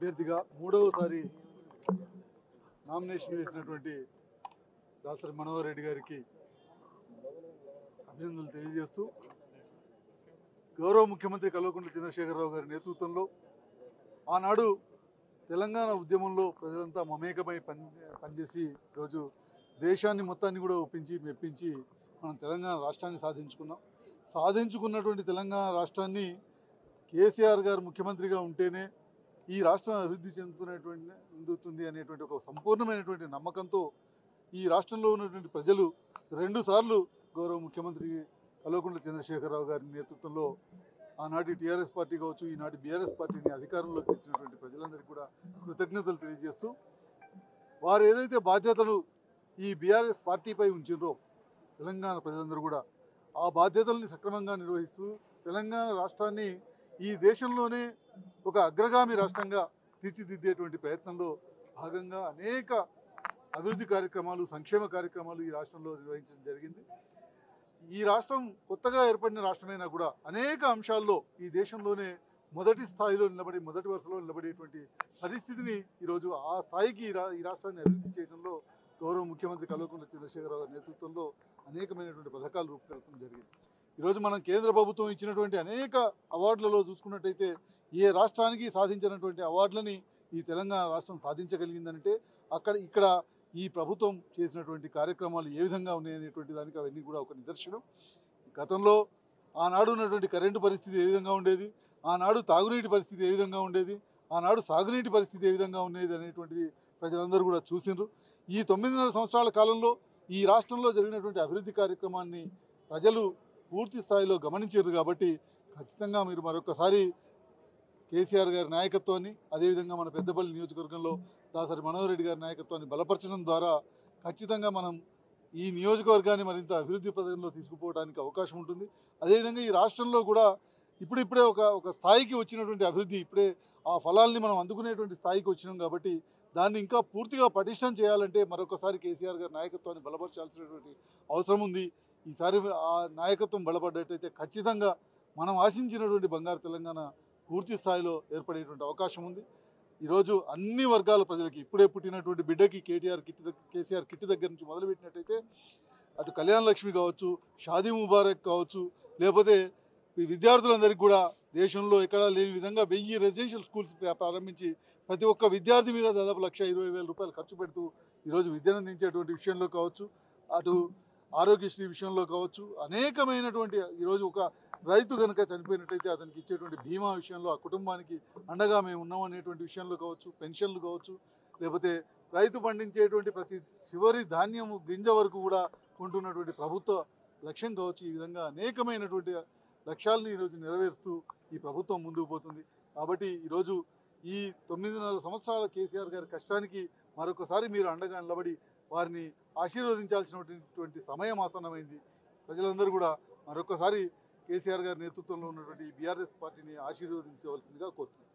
అభ్యర్థిగా మూడవసారి నామినేషన్ వేసినటువంటి దాసరి మనోహర్ రెడ్డి గారికి అభినందనలు తెలియజేస్తూ గౌరవ ముఖ్యమంత్రి కల్వకుంట్ల చంద్రశేఖరరావు గారి నేతృత్వంలో ఆనాడు తెలంగాణ ఉద్యమంలో ప్రజలంతా మమేకమై పని పనిచేసి ఈరోజు దేశాన్ని మొత్తాన్ని కూడా ఒప్పించి మెప్పించి మనం తెలంగాణ రాష్ట్రాన్ని సాధించుకున్నాం సాధించుకున్నటువంటి తెలంగాణ రాష్ట్రాన్ని కేసీఆర్ గారు ముఖ్యమంత్రిగా ఉంటేనే ఈ రాష్ట్రం అభివృద్ధి చెందుతున్నటువంటి చెందుతుంది అనేటువంటి ఒక సంపూర్ణమైనటువంటి నమ్మకంతో ఈ రాష్ట్రంలో ఉన్నటువంటి ప్రజలు రెండు సార్లు గౌరవ ముఖ్యమంత్రి కల్వకుంట్ల చంద్రశేఖరరావు గారి నేతృత్వంలో ఆనాటి టీఆర్ఎస్ పార్టీ కావచ్చు ఈనాటి బీఆర్ఎస్ పార్టీని అధికారంలోకి తెచ్చినటువంటి ప్రజలందరికీ కూడా కృతజ్ఞతలు తెలియజేస్తూ వారు ఏదైతే బాధ్యతలు ఈ బీఆర్ఎస్ పార్టీపై ఉంచిండ్రో తెలంగాణ ప్రజలందరూ కూడా ఆ బాధ్యతల్ని సక్రమంగా నిర్వహిస్తూ తెలంగాణ రాష్ట్రాన్ని ఈ దేశంలోనే ఒక అగ్రగామి రాష్ట్రంగా తీర్చిదిద్దేటువంటి ప్రయత్నంలో భాగంగా అనేక అభివృద్ధి కార్యక్రమాలు సంక్షేమ కార్యక్రమాలు ఈ రాష్ట్రంలో నిర్వహించడం జరిగింది ఈ రాష్ట్రం కొత్తగా ఏర్పడిన రాష్ట్రమైనా కూడా అనేక అంశాల్లో ఈ దేశంలోనే మొదటి స్థాయిలో నిలబడి మొదటి వరుసలో నిలబడేటువంటి పరిస్థితిని ఈరోజు ఆ స్థాయికి ఈ రా- ఈ రాష్ట్రాన్ని అభివృద్ధి చేయడంలో గౌరవ ముఖ్యమంత్రి కల్వకుంట్ల చంద్రశేఖరరావు గారి నేతృత్వంలో అనేకమైనటువంటి పథకాలు రూపకల్పన జరిగింది ఈరోజు మనం కేంద్ర ప్రభుత్వం ఇచ్చినటువంటి అనేక అవార్డులలో చూసుకున్నట్టయితే ఏ రాష్ట్రానికి సాధించినటువంటి అవార్డులని ఈ తెలంగాణ రాష్ట్రం సాధించగలిగిందంటే అక్కడ ఇక్కడ ఈ ప్రభుత్వం చేసినటువంటి కార్యక్రమాలు ఏ విధంగా ఉన్నాయనేటువంటి దానికి అవన్నీ కూడా ఒక నిదర్శనం గతంలో ఆనాడు ఉన్నటువంటి కరెంటు పరిస్థితి ఏ విధంగా ఉండేది ఆనాడు తాగునీటి పరిస్థితి ఏ విధంగా ఉండేది ఆనాడు సాగునీటి పరిస్థితి ఏ విధంగా ఉండేది అనేటువంటిది ప్రజలందరూ కూడా చూసిండ్రు ఈ తొమ్మిదిన్నర సంవత్సరాల కాలంలో ఈ రాష్ట్రంలో జరిగినటువంటి అభివృద్ధి కార్యక్రమాన్ని ప్రజలు పూర్తి స్థాయిలో గమనించారు కాబట్టి ఖచ్చితంగా మీరు మరొకసారి కేసీఆర్ గారి నాయకత్వాన్ని అదేవిధంగా మన పెద్దపల్లి నియోజకవర్గంలో దాసరి మనోహర్ రెడ్డి గారి నాయకత్వాన్ని బలపరచడం ద్వారా ఖచ్చితంగా మనం ఈ నియోజకవర్గాన్ని మరింత అభివృద్ధి పథకంలో తీసుకుపోవడానికి అవకాశం ఉంటుంది అదేవిధంగా ఈ రాష్ట్రంలో కూడా ఇప్పుడిప్పుడే ఒక ఒక స్థాయికి వచ్చినటువంటి అభివృద్ధి ఇప్పుడే ఆ ఫలాల్ని మనం అందుకునేటువంటి స్థాయికి వచ్చినాం కాబట్టి దాన్ని ఇంకా పూర్తిగా పటిష్టం చేయాలంటే మరొకసారి కేసీఆర్ గారి నాయకత్వాన్ని బలపరచాల్సినటువంటి అవసరం ఉంది ఈసారి ఆ నాయకత్వం బలపడ్డట్టయితే ఖచ్చితంగా మనం ఆశించినటువంటి బంగారు తెలంగాణ పూర్తి స్థాయిలో ఏర్పడేటువంటి అవకాశం ఉంది ఈరోజు అన్ని వర్గాల ప్రజలకి ఇప్పుడే పుట్టినటువంటి బిడ్డకి కేటీఆర్ కిట్ దగ్గర కేసీఆర్ కిట్ దగ్గర నుంచి మొదలుపెట్టినట్టయితే అటు కళ్యాణ లక్ష్మి కావచ్చు షాదీ ముబారక్ కావచ్చు లేకపోతే ఈ విద్యార్థులందరికీ కూడా దేశంలో ఎక్కడా లేని విధంగా వెయ్యి రెసిడెన్షియల్ స్కూల్స్ ప్రా- ప్రారంభించి ప్రతి ఒక్క విద్యార్థి మీద దాదాపు లక్ష ఇరవై వేల రూపాయలు ఖర్చు పెడుతూ ఈరోజు విద్యను అందించేటువంటి విషయంలో కావచ్చు అటు ఆరోగ్యశ్రీ విషయంలో కావచ్చు అనేకమైనటువంటి ఈరోజు ఒక రైతు కనుక చనిపోయినట్టయితే అతనికి ఇచ్చేటువంటి బీమా విషయంలో ఆ కుటుంబానికి అండగా మేము ఉన్నాం అనేటువంటి విషయంలో కావచ్చు పెన్షన్లు కావచ్చు లేకపోతే రైతు పండించేటువంటి ప్రతి చివరి ధాన్యము గింజ వరకు కూడా కొంటున్నటువంటి ప్రభుత్వ లక్ష్యం కావచ్చు ఈ విధంగా అనేకమైనటువంటి లక్ష్యాలను ఈరోజు నెరవేరుస్తూ ఈ ప్రభుత్వం ముందుకు పోతుంది కాబట్టి ఈరోజు ఈ తొమ్మిదిన్నర సంవత్సరాల కేసీఆర్ గారి కష్టానికి మరొకసారి మీరు అండగా నిలబడి వారిని ఆశీర్వదించాల్సినటువంటి సమయం ఆసన్నమైంది ప్రజలందరూ కూడా మరొకసారి కేసీఆర్ గారి నేతృత్వంలో ఉన్నటువంటి బీఆర్ఎస్ పార్టీని ఆశీర్వదించవలసిందిగా కోరుతున్నాను